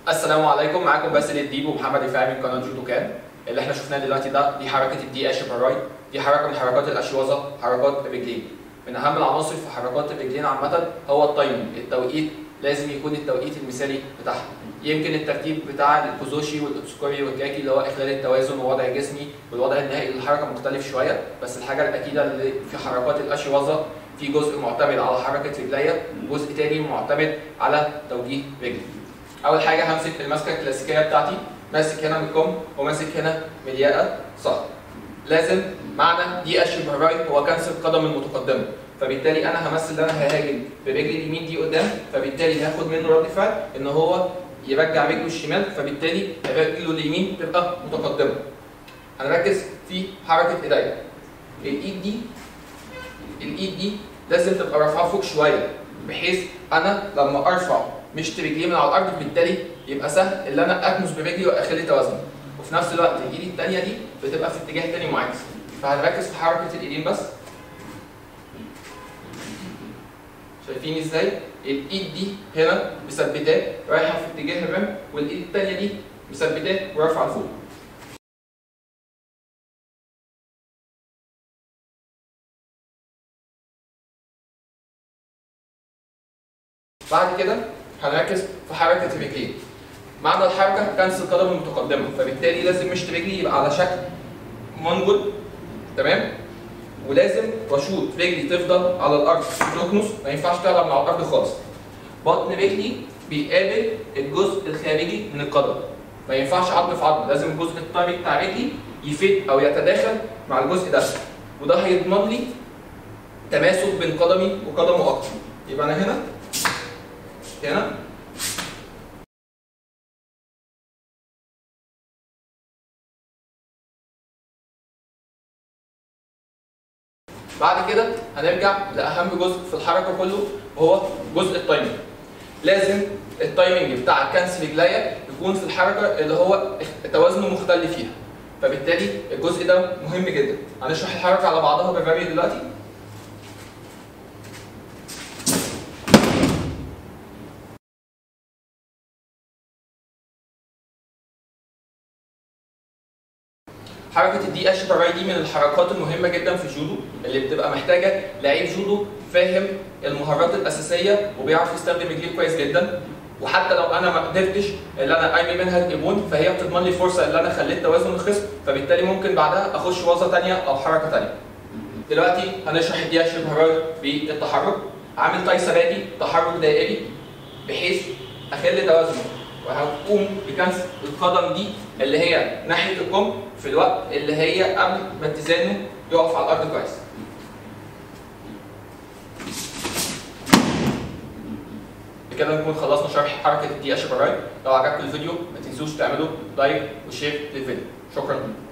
السلام عليكم معاكم باسل الديب ومحمد رفاعي من قناه جودو كان اللي احنا شفناه دلوقتي ده دي حركه الدي اش باراي دي حركه من حركات الاشوازه حركات الرجلين من اهم العناصر في حركات الرجلين عامه هو التايمنج التوقيت لازم يكون التوقيت المثالي بتاعها يمكن الترتيب بتاع الكوزوشي والاوتسكوري والكاكي اللي هو اخلال التوازن ووضع جسمي والوضع النهائي للحركه مختلف شويه بس الحاجه الاكيده اللي في حركات الاشوازه في جزء معتمد على حركه رجليا وجزء تاني معتمد على توجيه رجلي اول حاجه همسك المسكه الكلاسيكيه بتاعتي ماسك هنا من الكم وماسك هنا من الياقه صح لازم معنى دي اش البراي هو كنس القدم المتقدمه فبالتالي انا همثل ان انا ههاجم برجلي اليمين دي قدام فبالتالي هاخد منه رد فعل ان هو يرجع رجله الشمال فبالتالي رجله اليمين تبقى متقدمه هنركز في حركه ايديا الايد دي الايد دي لازم تبقى رافعه فوق شويه بحيث انا لما ارفع مشط رجلي من على الارض بالتالي يبقى سهل ان انا اكنس برجلي واخلي توازن وفي نفس الوقت الايد الثانيه دي بتبقى في اتجاه تاني معاكس فهنركز في حركه الايدين بس شايفين ازاي الايد دي هنا مثبتاه رايحه في اتجاه الرمل والايد الثانيه دي مثبتاه ورافعه لفوق بعد كده هنركز في حركه الرجلين معنى الحركه كنس القدم المتقدمه فبالتالي لازم مشط رجلي يبقى على شكل منجل تمام ولازم واشوط رجلي تفضل على الارض تكنس ما ينفعش تعلى من على الارض خالص بطن رجلي بيقابل الجزء الخارجي من القدم ما ينفعش عظم في عظم لازم الجزء الطري بتاع رجلي يفيد او يتداخل مع الجزء ده وده هيضمن لي تماسك بين قدمي وقدمه اكتر يبقى انا هنا هنا بعد كده هنرجع لاهم جزء في الحركه كله وهو جزء التايمنج لازم التايمنج بتاع كنس رجليا يكون في الحركه اللي هو توازنه مختل فيها فبالتالي الجزء ده مهم جدا هنشرح الحركه على بعضها بالفاريو دلوقتي حركه الدي اش باراي دي من الحركات المهمه جدا في الجودو اللي بتبقى محتاجه لعيب جودو فاهم المهارات الاساسيه وبيعرف يستخدم رجليه كويس جدا وحتى لو انا ما قدرتش اللي انا ارمي منها الايبون فهي بتضمن لي فرصه ان انا خليت توازن الخصم فبالتالي ممكن بعدها اخش وظه ثانيه او حركه ثانيه. دلوقتي هنشرح الدي اش باراي بالتحرك عامل تاي ثباتي تحرك دائري بحيث اخلي توازنه وهقوم بكنس القدم دي اللي هي ناحيه الكم في الوقت اللي هي قبل ما اتزانه يقف على الارض كويس. بكده نكون خلصنا شرح حركه الدي اش باراي لو عجبكم الفيديو ما تنسوش تعملوا لايك وشير للفيديو شكرا